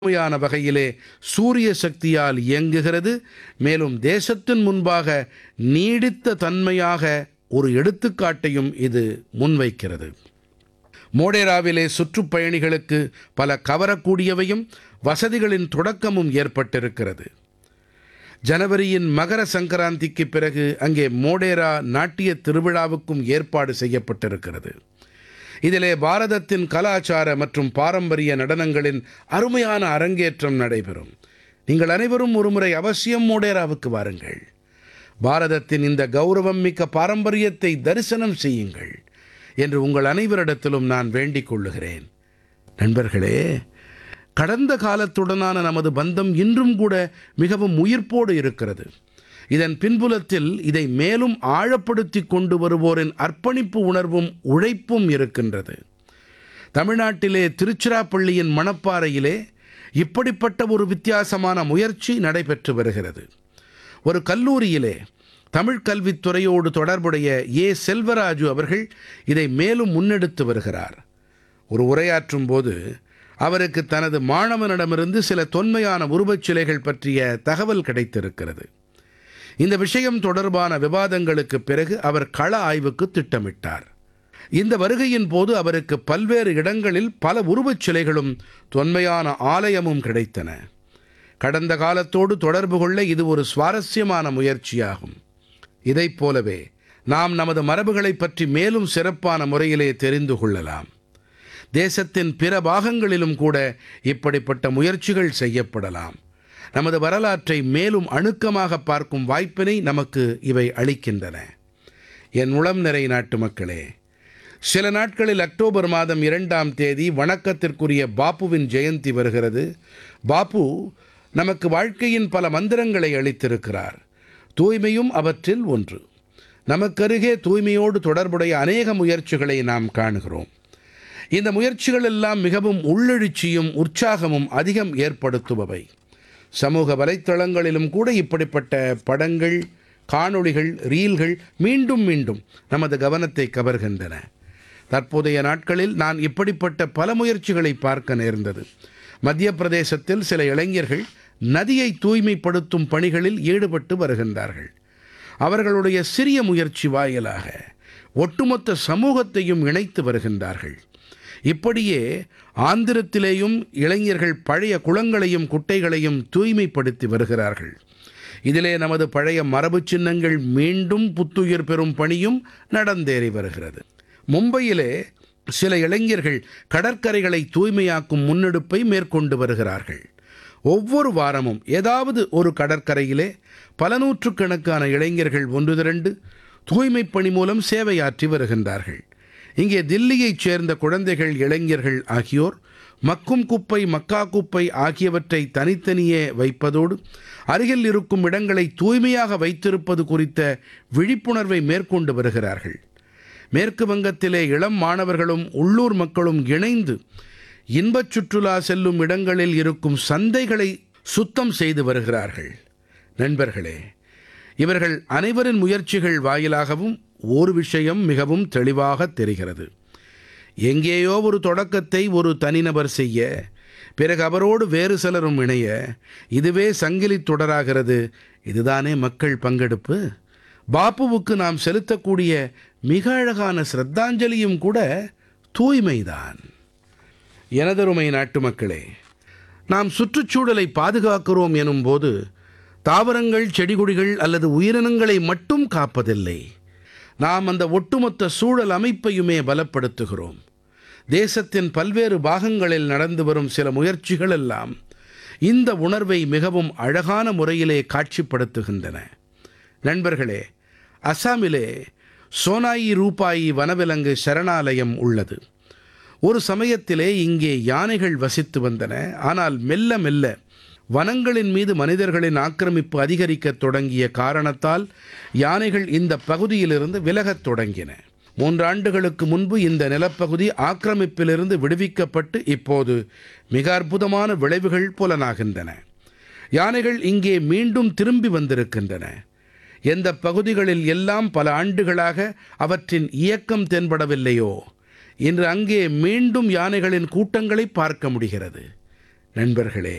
முழுமையான வகையிலே சூரிய சக்தியால் இயங்குகிறது மேலும் தேசத்தின் முன்பாக நீடித்த தன்மையாக ஒரு எடுத்துக்காட்டையும் இது முன்வைக்கிறது மோடேராவிலே சுற்றுப்பயணிகளுக்கு பல கவரக்கூடியவையும் வசதிகளின் தொடக்கமும் ஏற்பட்டிருக்கிறது ஜனவரியின் மகர சங்கராந்திக்கு பிறகு அங்கே மோடேரா நாட்டிய திருவிழாவுக்கும் ஏற்பாடு செய்யப்பட்டிருக்கிறது இதிலே பாரதத்தின் கலாச்சார மற்றும் பாரம்பரிய நடனங்களின் அருமையான அரங்கேற்றம் நடைபெறும் நீங்கள் அனைவரும் ஒருமுறை அவசியம் மோடேராவுக்கு வாருங்கள் பாரதத்தின் இந்த கௌரவம் மிக்க பாரம்பரியத்தை தரிசனம் செய்யுங்கள் என்று உங்கள் அனைவரிடத்திலும் நான் வேண்டிக் கொள்ளுகிறேன் நண்பர்களே கடந்த காலத்துடனான நமது பந்தம் இன்றும் கூட மிகவும் உயிர்ப்போடு இருக்கிறது இதன் பின்புலத்தில் இதை மேலும் ஆழப்படுத்தி கொண்டு வருவோரின் அர்ப்பணிப்பு உணர்வும் உழைப்பும் இருக்கின்றது தமிழ்நாட்டிலே திருச்சிராப்பள்ளியின் மணப்பாறையிலே இப்படிப்பட்ட ஒரு வித்தியாசமான முயற்சி நடைபெற்று வருகிறது ஒரு கல்லூரியிலே தமிழ் கல்வித்துறையோடு தொடர்புடைய ஏ செல்வராஜு அவர்கள் இதை மேலும் முன்னெடுத்து வருகிறார் ஒரு உரையாற்றும் போது அவருக்கு தனது மாணவனிடமிருந்து சில தொன்மையான உருவச் சிலைகள் பற்றிய தகவல் கிடைத்திருக்கிறது இந்த விஷயம் தொடர்பான விவாதங்களுக்கு பிறகு அவர் கள ஆய்வுக்கு திட்டமிட்டார் இந்த வருகையின் போது அவருக்கு பல்வேறு இடங்களில் பல உருவச் சிலைகளும் தொன்மையான ஆலயமும் கிடைத்தன கடந்த காலத்தோடு தொடர்பு கொள்ள இது ஒரு சுவாரஸ்யமான முயற்சியாகும் இதைப் போலவே நாம் நமது மரபுகளைப் பற்றி மேலும் சிறப்பான முறையிலே தெரிந்து கொள்ளலாம் தேசத்தின் பிற பாகங்களிலும் கூட இப்படிப்பட்ட முயற்சிகள் செய்யப்படலாம் நமது வரலாற்றை மேலும் அணுக்கமாக பார்க்கும் வாய்ப்பினை நமக்கு இவை அளிக்கின்றன என் உளம் நிறை நாட்டு மக்களே சில நாட்களில் அக்டோபர் மாதம் இரண்டாம் தேதி வணக்கத்திற்குரிய பாப்புவின் ஜெயந்தி வருகிறது பாப்பு நமக்கு வாழ்க்கையின் பல மந்திரங்களை அளித்திருக்கிறார் தூய்மையும் அவற்றில் ஒன்று நமக்கருகே தூய்மையோடு தொடர்புடைய அநேக முயற்சிகளை நாம் காணுகிறோம் இந்த முயற்சிகள் எல்லாம் மிகவும் உள்ளெழுச்சியும் உற்சாகமும் அதிகம் ஏற்படுத்துபவை சமூக வலைத்தளங்களிலும் கூட இப்படிப்பட்ட படங்கள் காணொளிகள் ரீல்கள் மீண்டும் மீண்டும் நமது கவனத்தை கவர்கின்றன தற்போதைய நாட்களில் நான் இப்படிப்பட்ட பல முயற்சிகளை பார்க்க நேர்ந்தது மத்திய பிரதேசத்தில் சில இளைஞர்கள் நதியை தூய்மைப்படுத்தும் பணிகளில் ஈடுபட்டு வருகின்றார்கள் அவர்களுடைய சிறிய முயற்சி வாயிலாக ஒட்டுமொத்த சமூகத்தையும் இணைத்து வருகின்றார்கள் இப்படியே ஆந்திரத்திலேயும் இளைஞர்கள் பழைய குளங்களையும் குட்டைகளையும் தூய்மைப்படுத்தி வருகிறார்கள் இதிலே நமது பழைய மரபு சின்னங்கள் மீண்டும் புத்துயிர் பெறும் பணியும் நடந்தேறி வருகிறது மும்பையிலே சில இளைஞர்கள் கடற்கரைகளை தூய்மையாக்கும் முன்னெடுப்பை மேற்கொண்டு வருகிறார்கள் ஒவ்வொரு வாரமும் ஏதாவது ஒரு கடற்கரையிலே பல நூற்றுக்கணக்கான இளைஞர்கள் ஒன்று திரண்டு தூய்மைப் பணி மூலம் சேவையாற்றி வருகின்றார்கள் இங்கே தில்லியைச் சேர்ந்த குழந்தைகள் இளைஞர்கள் ஆகியோர் மக்கும் குப்பை மக்கா குப்பை ஆகியவற்றை தனித்தனியே வைப்பதோடு அருகில் இருக்கும் இடங்களை தூய்மையாக வைத்திருப்பது குறித்த விழிப்புணர்வை மேற்கொண்டு வருகிறார்கள் மேற்கு வங்கத்திலே இளம் மாணவர்களும் உள்ளூர் மக்களும் இணைந்து இன்பச் சுற்றுலா செல்லும் இடங்களில் இருக்கும் சந்தைகளை சுத்தம் செய்து வருகிறார்கள் நண்பர்களே இவர்கள் அனைவரின் முயற்சிகள் வாயிலாகவும் ஒரு விஷயம் மிகவும் தெளிவாக தெரிகிறது எங்கேயோ ஒரு தொடக்கத்தை ஒரு தனிநபர் செய்ய பிறகு அவரோடு வேறு சிலரும் இணைய இதுவே சங்கிலி தொடராகிறது இதுதானே மக்கள் பங்கெடுப்பு பாப்புவுக்கு நாம் செலுத்தக்கூடிய மிக அழகான சிரத்தாஞ்சலியும் கூட தூய்மைதான் எனதருமை நாட்டு மக்களே நாம் சுற்றுச்சூழலை பாதுகாக்கிறோம் எனும்போது தாவரங்கள் செடிகொடிகள் அல்லது உயிரினங்களை மட்டும் காப்பதில்லை நாம் அந்த ஒட்டுமொத்த சூழல் அமைப்பையுமே பலப்படுத்துகிறோம் தேசத்தின் பல்வேறு பாகங்களில் நடந்து வரும் சில முயற்சிகள் எல்லாம் இந்த உணர்வை மிகவும் அழகான முறையிலே காட்சிப்படுத்துகின்றன நண்பர்களே அசாமிலே சோனாயி ரூபாயி வனவிலங்கு சரணாலயம் உள்ளது ஒரு சமயத்திலே இங்கே யானைகள் வசித்து வந்தன ஆனால் மெல்ல மெல்ல வனங்களின் மீது மனிதர்களின் ஆக்கிரமிப்பு அதிகரிக்கத் தொடங்கிய காரணத்தால் யானைகள் இந்த பகுதியிலிருந்து விலகத் தொடங்கின மூன்றாண்டுகளுக்கு முன்பு இந்த நிலப்பகுதி ஆக்கிரமிப்பிலிருந்து விடுவிக்கப்பட்டு இப்போது மிக அற்புதமான விளைவுகள் புலனாகின்றன யானைகள் இங்கே மீண்டும் திரும்பி வந்திருக்கின்றன எந்த பகுதிகளில் எல்லாம் பல ஆண்டுகளாக அவற்றின் இயக்கம் தென்படவில்லையோ இன்று அங்கே மீண்டும் யானைகளின் கூட்டங்களை பார்க்க முடிகிறது நண்பர்களே